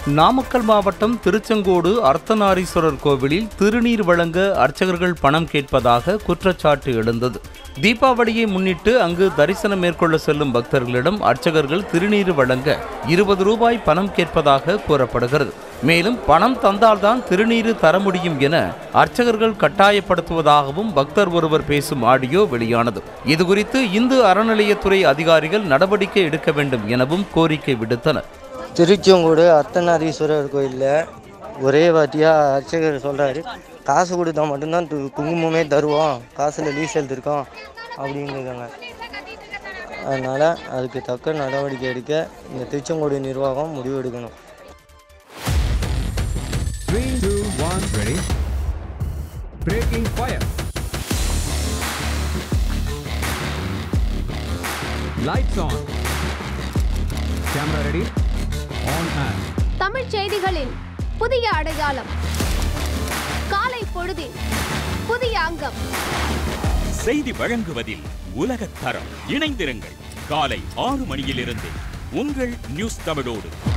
நாமக்கல் மாவட்டம் திருச்செங்கோடு அர்த்தநாரீஸ்வரர் கோவிலில் திருநீர் வழங்க அர்ச்சகர்கள் பணம் கேட்பதாக குற்றச்சாட்டு எழுந்தது தீபாவளியை முன்னிட்டு அங்கு தரிசனம் மேற்கொள்ள செல்லும் பக்தர்களிடம் அர்ச்சகர்கள் திருநீர் வழங்க இருபது ரூபாய் பணம் கேட்பதாக கூறப்படுகிறது மேலும் பணம் தந்தால்தான் திருநீரு தர முடியும் என அர்ச்சகர்கள் கட்டாயப்படுத்துவதாகவும் பக்தர் ஒருவர் பேசும் ஆடியோ வெளியானது இதுகுறித்து இந்து அறநிலையத்துறை அதிகாரிகள் நடவடிக்கை எடுக்க வேண்டும் எனவும் கோரிக்கை விடுத்தனர் திருச்செங்கோடு அர்த்தநாரீஸ்வரர் கோயிலில் ஒரே வாட்டியாக அர்ச்சகர் சொல்கிறாரு காசு கொடுத்தா மட்டும்தான் து- குங்குமமே தருவோம் காசில் லீஸ் எழுதிருக்கோம் அப்படின்னு இருக்காங்க அதனால் அதுக்கு தக்க நடவடிக்கை எடுக்க இந்த திருச்செங்கோடு நிர்வாகம் முடிவு எடுக்கணும் Three, two, one, ready. Breaking fire. Lights on. Camera ready. On and. தமிழ்ச் செய்திகளின் புதிய அடையாளம் காலை பொழுதின் புதிய அங்கம் செய்தி வழங்குவதில் உலகத் தரம் இணைந்திருங்கள் காலை ஆறு மணியிலிருந்து உங்கள் நியூஸ் தமிழோடு